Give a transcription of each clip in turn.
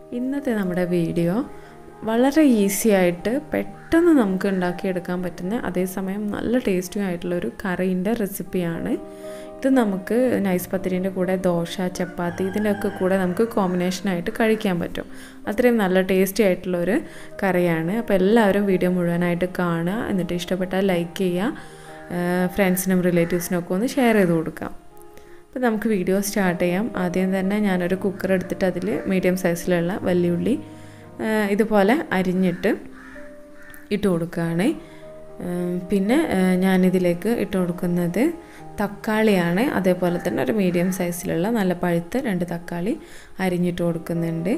ഇന്നത്തെ നമ്മുടെ വീഡിയോ വളരെ ഈസി ആയിട്ട് പെട്ടെന്ന് നമുക്ക് ഉണ്ടാക്കിയെടുക്കാൻ പറ്റുന്ന അതേസമയം നല്ല ടേസ്റ്റിയും ആയിട്ടുള്ളൊരു കറീൻ്റെ റെസിപ്പിയാണ് ഇത് നമുക്ക് നൈസ് പത്തിരിൻ്റെ കൂടെ ദോശ ചപ്പാത്തി ഇതിൻ്റെയൊക്കെ കൂടെ നമുക്ക് കോമ്പിനേഷനായിട്ട് കഴിക്കാൻ പറ്റും അത്രയും നല്ല ടേസ്റ്റി ആയിട്ടുള്ളൊരു കറിയാണ് അപ്പോൾ എല്ലാവരും വീഡിയോ മുഴുവനായിട്ട് കാണുക എന്നിട്ട് ഇഷ്ടപ്പെട്ടാൽ ലൈക്ക് ചെയ്യുക ഫ്രണ്ട്സിനും റിലേറ്റീവ്സിനും ഒക്കെ ഒന്ന് ഷെയർ ചെയ്ത് കൊടുക്കാം അപ്പോൾ നമുക്ക് വീഡിയോ സ്റ്റാർട്ട് ചെയ്യാം ആദ്യം തന്നെ ഞാനൊരു കുക്കർ എടുത്തിട്ട് അതിൽ മീഡിയം സൈസിലുള്ള വലിയുള്ളി ഇതുപോലെ അരിഞ്ഞിട്ട് ഇട്ട് കൊടുക്കുകയാണ് പിന്നെ ഞാനിതിലേക്ക് ഇട്ട് കൊടുക്കുന്നത് തക്കാളിയാണ് അതേപോലെ തന്നെ ഒരു മീഡിയം സൈസിലുള്ള നല്ല പഴുത്ത രണ്ട് തക്കാളി അരിഞ്ഞിട്ട് കൊടുക്കുന്നുണ്ട്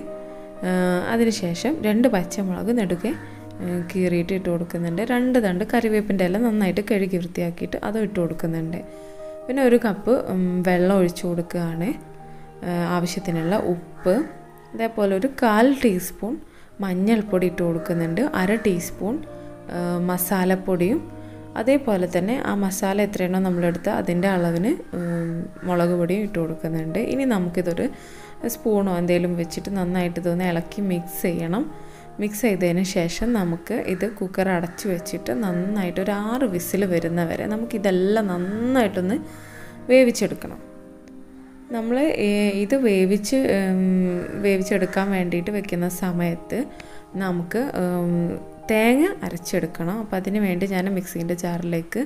അതിനുശേഷം രണ്ട് പച്ചമുളക് നെടുകെ കീറിയിട്ട് ഇട്ട് കൊടുക്കുന്നുണ്ട് രണ്ട് തണ്ട് കറിവേപ്പിൻ്റെ ഇല നന്നായിട്ട് കഴുകി വൃത്തിയാക്കിയിട്ട് അതും ഇട്ട് കൊടുക്കുന്നുണ്ട് പിന്നെ ഒരു കപ്പ് വെള്ളം ഒഴിച്ചു കൊടുക്കുകയാണ് ആവശ്യത്തിനുള്ള ഉപ്പ് അതേപോലെ ഒരു കാൽ ടീസ്പൂൺ മഞ്ഞൾപ്പൊടി ഇട്ട് കൊടുക്കുന്നുണ്ട് അര ടീസ്പൂൺ മസാലപ്പൊടിയും അതേപോലെ തന്നെ ആ മസാല എത്രയാണോ നമ്മളെടുത്ത് അതിൻ്റെ അളവിന് മുളക് പൊടിയും ഇട്ട് കൊടുക്കുന്നുണ്ട് ഇനി നമുക്കിതൊരു സ്പൂണോ എന്തെങ്കിലും വെച്ചിട്ട് നന്നായിട്ട് ഇതൊന്ന് ഇളക്കി മിക്സ് ചെയ്യണം മിക്സ് ചെയ്തതിന് ശേഷം നമുക്ക് ഇത് കുക്കർ അടച്ചു വെച്ചിട്ട് നന്നായിട്ട് ഒരു ആറ് വിസിൽ വരുന്നവരെ നമുക്കിതെല്ലാം നന്നായിട്ടൊന്ന് വേവിച്ചെടുക്കണം നമ്മൾ ഇത് വേവിച്ച് വേവിച്ചെടുക്കാൻ വേണ്ടിയിട്ട് വെക്കുന്ന സമയത്ത് നമുക്ക് തേങ്ങ അരച്ചെടുക്കണം അപ്പോൾ അതിന് വേണ്ടി ഞാൻ മിക്സീൻ്റെ ജാറിലേക്ക്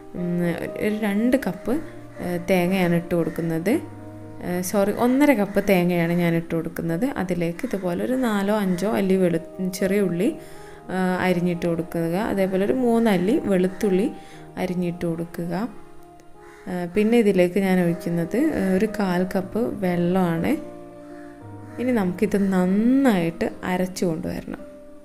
ഒരു രണ്ട് കപ്പ് തേങ്ങയാണ് ഇട്ട് കൊടുക്കുന്നത് സോറി ഒന്നര കപ്പ് തേങ്ങയാണ് ഞാൻ ഇട്ട് കൊടുക്കുന്നത് അതിലേക്ക് ഇതുപോലെ ഒരു നാലോ അഞ്ചോ അല്ലി വെളു ചെറിയ ഉള്ളി അരിഞ്ഞിട്ട് കൊടുക്കുക അതേപോലെ ഒരു മൂന്നല്ലി വെളുത്തുള്ളി അരിഞ്ഞിട്ട് കൊടുക്കുക പിന്നെ ഇതിലേക്ക് ഞാൻ ഒഴിക്കുന്നത് ഒരു കാൽ കപ്പ് വെള്ളമാണ് ഇനി നമുക്കിത് നന്നായിട്ട് അരച്ചു കൊണ്ടുവരണം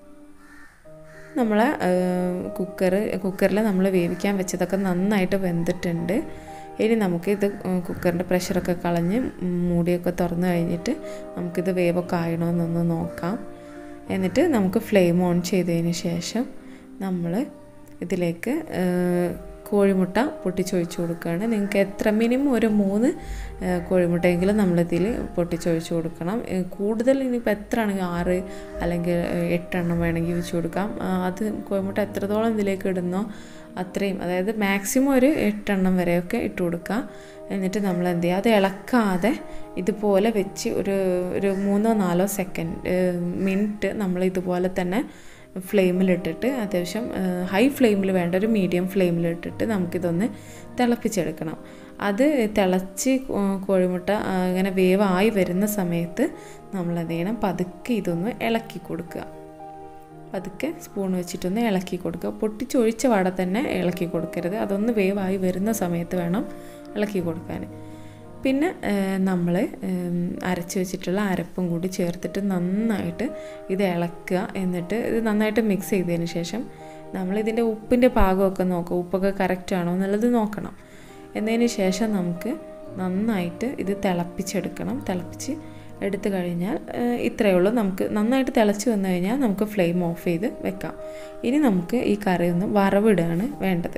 നമ്മൾ കുക്കർ കുക്കറിൽ നമ്മൾ വേവിക്കാൻ വെച്ചതൊക്കെ നന്നായിട്ട് വെന്തിട്ടുണ്ട് ഇനി നമുക്കിത് കുക്കറിൻ്റെ പ്രഷറൊക്കെ കളഞ്ഞ് മൂടിയൊക്കെ തുറന്നു കഴിഞ്ഞിട്ട് നമുക്കിത് വേവൊക്കെ ആയണമെന്നൊന്ന് നോക്കാം എന്നിട്ട് നമുക്ക് ഫ്ലെയിം ഓൺ ചെയ്തതിന് ശേഷം നമ്മൾ ഇതിലേക്ക് കോഴിമുട്ട പൊട്ടിച്ചൊഴിച്ച് കൊടുക്കുകയാണ് നിങ്ങൾക്ക് എത്ര മിനിമം ഒരു മൂന്ന് കോഴിമുട്ടയെങ്കിലും നമ്മളിതിൽ പൊട്ടിച്ചൊഴിച്ച് കൊടുക്കണം കൂടുതൽ ഇനിയിപ്പോൾ എത്ര ആണെങ്കിൽ ആറ് അല്ലെങ്കിൽ എട്ടെണ്ണം വേണമെങ്കിൽ വെച്ച് കൊടുക്കാം അത് കോഴിമുട്ട എത്രത്തോളം ഇതിലേക്ക് ഇടുന്നോ അത്രയും അതായത് മാക്സിമം ഒരു എട്ടെണ്ണം വരെയൊക്കെ ഇട്ട് കൊടുക്കുക എന്നിട്ട് നമ്മൾ എന്ത് ചെയ്യുക അത് ഇളക്കാതെ ഇതുപോലെ വെച്ച് ഒരു ഒരു മൂന്നോ നാലോ സെക്കൻഡ് മിനിറ്റ് നമ്മൾ ഇതുപോലെ തന്നെ ഫ്ലെയിമിലിട്ടിട്ട് അത്യാവശ്യം ഹൈ ഫ്ലെയിമിൽ വേണ്ട ഒരു മീഡിയം ഫ്ലെയിമിലിട്ടിട്ട് നമുക്കിതൊന്ന് തിളപ്പിച്ചെടുക്കണം അത് തിളച്ച് കോഴിമുട്ട ഇങ്ങനെ വേവായി വരുന്ന സമയത്ത് നമ്മൾ എന്ത് ചെയ്യണം പതുക്കെ ഇതൊന്ന് ഇളക്കി കൊടുക്കുക പതുക്കെ സ്പൂൺ വെച്ചിട്ടൊന്ന് ഇളക്കി കൊടുക്കുക പൊട്ടിച്ചൊഴിച്ച വട തന്നെ ഇളക്കി കൊടുക്കരുത് അതൊന്ന് വേവായി വരുന്ന സമയത്ത് വേണം ഇളക്കി കൊടുക്കാൻ പിന്നെ നമ്മൾ അരച്ച് വെച്ചിട്ടുള്ള അരപ്പും കൂടി ചേർത്തിട്ട് നന്നായിട്ട് ഇത് ഇളക്കുക എന്നിട്ട് ഇത് നന്നായിട്ട് മിക്സ് ചെയ്തതിന് ശേഷം നമ്മൾ ഇതിൻ്റെ ഉപ്പിൻ്റെ പാകമൊക്കെ നോക്കുക ഉപ്പൊക്കെ കറക്റ്റ് ആണോ എന്നുള്ളത് നോക്കണം എന്നതിന് ശേഷം നമുക്ക് നന്നായിട്ട് ഇത് തിളപ്പിച്ചെടുക്കണം തിളപ്പിച്ച് എടുത്തു കഴിഞ്ഞാൽ ഇത്രയേ ഉള്ളൂ നമുക്ക് നന്നായിട്ട് തിളച്ച് വന്നു കഴിഞ്ഞാൽ നമുക്ക് ഫ്ലെയിം ഓഫ് ചെയ്ത് വെക്കാം ഇനി നമുക്ക് ഈ കറി ഒന്ന് വറവിടുകയാണ് വേണ്ടത്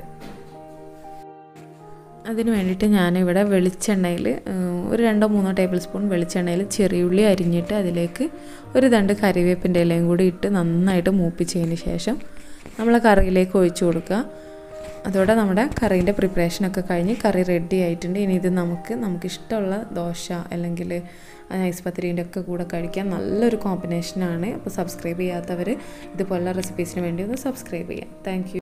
അതിന് വേണ്ടിയിട്ട് ഞാനിവിടെ വെളിച്ചെണ്ണയിൽ ഒരു രണ്ടോ മൂന്നോ ടേബിൾ സ്പൂൺ വെളിച്ചെണ്ണയിൽ ചെറിയുള്ളി അരിഞ്ഞിട്ട് അതിലേക്ക് ഒരു തണ്ട് കറിവേപ്പിൻ്റെ ഇലയും കൂടി ഇട്ട് നന്നായിട്ട് മൂപ്പിച്ചതിന് ശേഷം നമ്മൾ കറിയിലേക്ക് ഒഴിച്ചു കൊടുക്കുക അതോടെ നമ്മുടെ കറീൻ്റെ പ്രിപ്പറേഷനൊക്കെ കഴിഞ്ഞ് കറി റെഡി ആയിട്ടുണ്ട് ഇനി ഇത് നമുക്ക് നമുക്കിഷ്ടമുള്ള ദോശ അല്ലെങ്കിൽ നൈസ് പത്തിരീൻ്റെ ഒക്കെ കൂടെ കഴിക്കാൻ നല്ലൊരു കോമ്പിനേഷനാണ് അപ്പോൾ സബ്സ്ക്രൈബ് ചെയ്യാത്തവർ ഇതുപോലുള്ള റെസിപ്പീസിന് വേണ്ടി ഒന്ന് സബ്സ്ക്രൈബ് ചെയ്യാം താങ്ക്